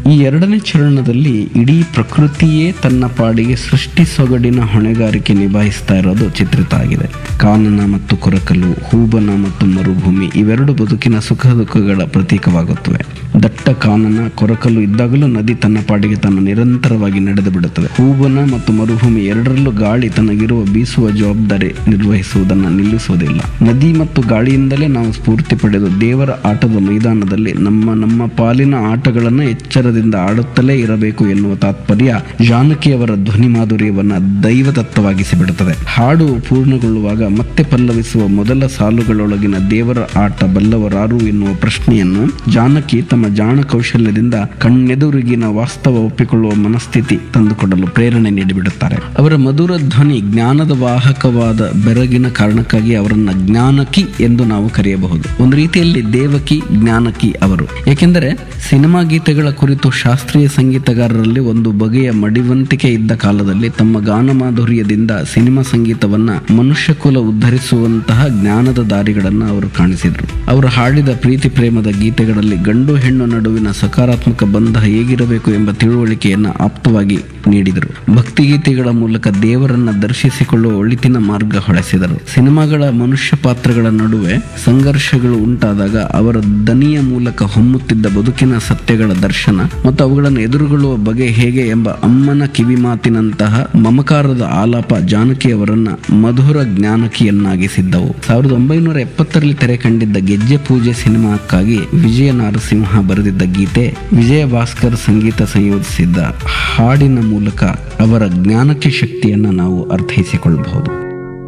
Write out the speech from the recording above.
ಈ ಎರಡನೇ ಚರಣದಲ್ಲಿ ಇಡೀ ಪ್ರಕೃತಿಯೇ ತನ್ನ ಪಾಡಿಗೆ ಸೃಷ್ಟಿ ಸೊಗಡಿನ ಹೊಣೆಗಾರಿಕೆ ನಿಭಾಯಿಸ್ತಾ ಇರೋದು ಚಿತ್ರಿತ ಆಗಿದೆ ಕಾನನ ಮತ್ತು ಕೊರಕಲು ಹೂಬನ ಮತ್ತು ಮರುಭೂಮಿ ಇವೆರಡು ಬದುಕಿನ ಸುಖ ದುಃಖಗಳ ಪ್ರತೀಕವಾಗುತ್ತವೆ ದಟ್ಟ ಕಾನನ ಕೊರಕಲು ಇದ್ದಾಗಲೂ ನದಿ ತನ್ನ ಪಾಡಿಗೆ ತಾನು ನಿರಂತರವಾಗಿ ನಡೆದು ಬಿಡುತ್ತದೆ ಹೂಬನ ಮತ್ತು ಮರುಭೂಮಿ ಎರಡರಲ್ಲೂ ಗಾಳಿ ತನಗಿರುವ ಬೀಸುವ ಜವಾಬ್ದಾರಿ ನಿರ್ವಹಿಸುವುದನ್ನು ನಿಲ್ಲಿಸುವುದಿಲ್ಲ ನದಿ ಮತ್ತು ಗಾಳಿಯಿಂದಲೇ ನಾವು ಸ್ಫೂರ್ತಿ ಪಡೆದು ದೇವರ ಆಟದ ಮೈದಾನದಲ್ಲಿ ನಮ್ಮ ನಮ್ಮ ಪಾಲಿನ ಆಟಗಳನ್ನು ಎಚ್ಚರದಿಂದ ಆಡುತ್ತಲೇ ಇರಬೇಕು ಎನ್ನುವ ತಾತ್ಪರ್ಯ ಜಾನಕಿಯವರ ಧ್ವನಿ ಮಾಧುರ್ಯವನ್ನ ದೈವದತ್ತವಾಗಿಸಿ ಬಿಡುತ್ತದೆ ಹಾಡು ಪೂರ್ಣಗೊಳ್ಳುವಾಗ ಮತ್ತೆ ಪಲ್ಲವಿಸುವ ಮೊದಲ ಸಾಲುಗಳೊಳಗಿನ ದೇವರ ಆಟ ಬಲ್ಲವರಾರು ಎನ್ನುವ ಪ್ರಶ್ನೆಯನ್ನು ಜಾನಕಿ ತಮ್ಮ ಜಾಣ ಕೌಶಲ್ಯದಿಂದ ಕಣ್ಣೆದುರಿಗಿನ ವಾಸ್ತವ ಒಪ್ಪಿಕೊಳ್ಳುವ ಮನಸ್ಥಿತಿ ತಂದುಕೊಡಲು ಪ್ರೇರಣೆ ನೀಡಿಬಿಡುತ್ತಾರೆ ಅವರ ಮಧುರ ಧ್ವನಿ ಜ್ಞಾನದ ವಾಹಕವಾದ ಬೆರಗಿನ ಕಾರಣಕ್ಕಾಗಿ ಅವರನ್ನ ಜ್ಞಾನಕಿ ಎಂದು ನಾವು ಕರೆಯಬಹುದು ಒಂದು ರೀತಿಯಲ್ಲಿ ದೇವಕಿ ಜ್ಞಾನಕಿ ಅವರು ಏಕೆಂದರೆ ಸಿನಿಮಾ ಗೀತೆಗಳ ಕುರಿತು ಶಾಸ್ತ್ರೀಯ ಸಂಗೀತಗಾರರಲ್ಲಿ ಒಂದು ಬಗೆಯ ಮಡಿವಂತಿಕೆ ಇದ್ದ ಕಾಲದಲ್ಲಿ ತಮ್ಮ ಗಾನ ಮಾಧುರ್ಯದಿಂದ ಸಿನಿಮಾ ಸಂಗೀತವನ್ನ ಮನುಷ್ಯ ಕುಲ ಉದ್ಧರಿಸುವಂತಹ ಜ್ಞಾನದ ದಾರಿಗಳನ್ನು ಅವರು ಕಾಣಿಸಿದ್ರು ಅವರು ಹಾಡಿದ ಪ್ರೀತಿ ಪ್ರೇಮದ ಗೀತೆಗಳಲ್ಲಿ ಗಂಡು ಹೆಣ್ಣು ನಡುವಿನ ಸಕಾರಾತ್ಮಕ ಬಂಧ ಹೇಗಿರಬೇಕು ಎಂಬ ತಿಳುವಳಿಕೆಯನ್ನು ಆಪ್ತವಾಗಿ ನೀಡಿದರು ಭಕ್ತಿಗೀತೆಗಳ ಮೂಲಕ ದೇವರನ್ನ ದರ್ಶಿಸಿಕೊಳ್ಳುವ ಒಳಿತಿನ ಮಾರ್ಗ ಹೊಳೆಸಿದರು ಸಿನಿಮಾಗಳ ಮನುಷ್ಯ ಪಾತ್ರಗಳ ನಡುವೆ ಸಂಘರ್ಷಗಳು ಉಂಟಾದಾಗ ಅವರ ದನಿಯ ಮೂಲಕ ಹೊಮ್ಮುತ್ತಿದ್ದ ಬದುಕಿನ ಸತ್ಯಗಳ ದರ್ಶನ ಮತ್ತು ಅವುಗಳನ್ನು ಎದುರುಗೊಳ್ಳುವ ಬಗೆ ಹೇಗೆ ಎಂಬ ಅಮ್ಮನ ಕಿವಿಮಾತಿನಂತಹ ಮಮಕಾರದ ಆಲಾಪ ಜಾನಕಿಯವರನ್ನ ಮಧುರ ಜ್ಞಾನಕಿಯನ್ನಾಗಿಸಿದ್ದವು ಸಾವಿರದ ಒಂಬೈನೂರ ಎಪ್ಪತ್ತರಲ್ಲಿ ತೆರೆ ಕಂಡಿದ್ದ ಗೆಜ್ಜೆ ಪೂಜೆ ಸಿನಿಮಾಕ್ಕಾಗಿ ವಿಜಯ ನಾರಸಿಂಹ ಬರೆದಿದ್ದ ಗೀತೆ ವಿಜಯ ಭಾಸ್ಕರ್ ಸಂಗೀತ ಸಂಯೋಜಿಸಿದ್ದ ಹಾಡಿನ ಮೂಲಕ ಅವರ ಜ್ಞಾನಕ್ಕೆ ಶಕ್ತಿಯನ್ನು ನಾವು ಅರ್ಥೈಸಿಕೊಳ್ಳಬಹುದು